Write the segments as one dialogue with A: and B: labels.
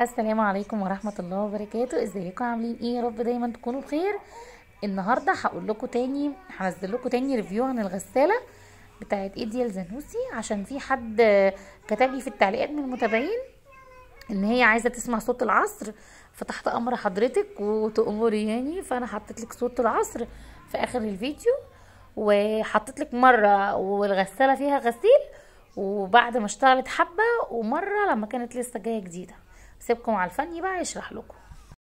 A: السلام عليكم ورحمة الله وبركاته ازيكم عاملين ايه يا رب دايما تكونوا بخير النهاردة هقول لكم تاني هنزل لكم تاني ريفيو عن الغسالة بتاعت ايديال زانوسي عشان في حد كتب لي في التعليقات من المتابعين ان هي عايزة تسمع صوت العصر فتحت امر حضرتك وتأمري يعني فانا حطيت لك صوت العصر في اخر الفيديو وحطيت لك مرة والغسالة فيها غسيل وبعد ما اشتغلت حبة ومرة لما كانت لسه جاية جديدة سيبكم على الفني بقى يشرح لكم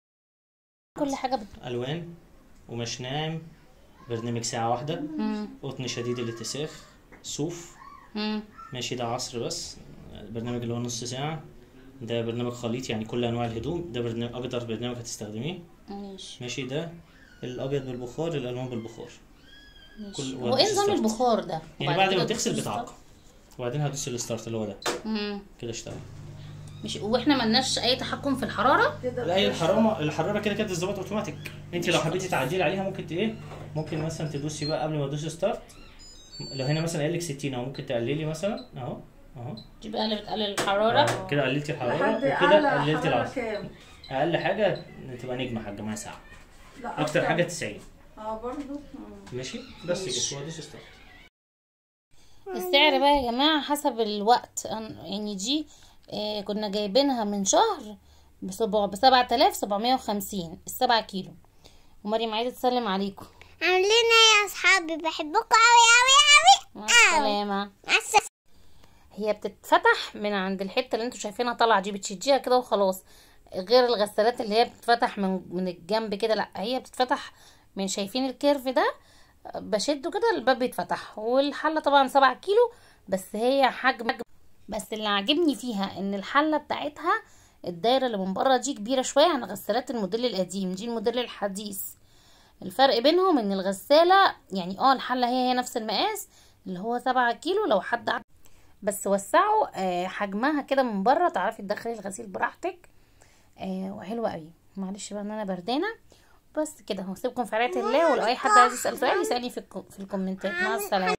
A: كل حاجة بت...
B: الوان قماش ناعم برنامج ساعة واحدة
A: مم.
B: قطن شديد الاتساخ صوف
A: مم.
B: ماشي ده عصر بس البرنامج اللي هو نص ساعة ده برنامج خليط يعني كل انواع الهدوم ده برنامج اقدر برنامج هتستخدميه
A: ماشي
B: ماشي ده الابيض بالبخار الالوان بالبخار
A: ماشي
B: كل-
A: هو ايه نظام
B: ستارت.
A: البخار ده
B: يعني
A: وبعد
B: بعد
A: كده
B: ما تغسل
A: تدوس
B: بتعقم وبعدين هدوس الستارت اللي هو ده
A: مم.
B: كده اشتغل
A: مش واحنا ملناش اي تحكم في الحرارة
B: لا هي الحراره الحراره كده كده بتتظبط اوتوماتيك انت لو حبيتي تعدلي عليها ممكن ت- ايه ممكن مثلا تدوسي بقى قبل ما تدوسي ستارت لو هنا مثلا قال لك 60 اهو ممكن تقللي مثلا اهو اهو
A: دي بقى اللي بتقلل الحرارة
B: آه، كده قللتي الحراره
C: لحد
B: وكده
C: اعلى
B: قللتي
C: حرارة
B: العصر
C: كام؟
B: اقل حاجه تبقى نجمه حاجه معاها ساعه
C: لا
B: اكتر حاجه 90
C: اه برضو
B: ماشي بس كده هو دوسي ستارت
A: السعر بقى يا جماعة حسب الوقت أن- يعني دي آه كنا جايبينها من شهر بسبع بسبعة آلاف سبعمية وخمسين السبعة كيلو ومريم عايزة تسلم عليكم
D: عاملين ايه يا اصحابي بحبكم اوي اوي اوي
A: مع السلامة
D: مع السلامة
A: هي بتتفتح من عند الحته اللي انتوا شايفينها طالعه دي بتشديها كده وخلاص غير الغسالات اللي هي بتتفتح من من الجنب كده لا هي بتتفتح من شايفين الكيرف ده بشده كده الباب بيتفتح والحله طبعا سبعة كيلو بس هي حجم بس اللي عاجبني فيها ان الحله بتاعتها الدايره اللي من بره دي كبيره شويه عن غسالات الموديل القديم دي الموديل الحديث الفرق بينهم ان الغساله يعني اه الحله هي هي نفس المقاس اللي هو سبعة كيلو لو حد ع- بس وسعوا آه، حجمها كده من بره تعرفي تدخلي الغسيل براحتك آه، وحلوه قوي معلش بقى ان انا بردانه بس كده هسيبكم في رعايه الله ولو اي حد عايز يسال سؤال يسالني في الكو- في الكومنتات مع السلامه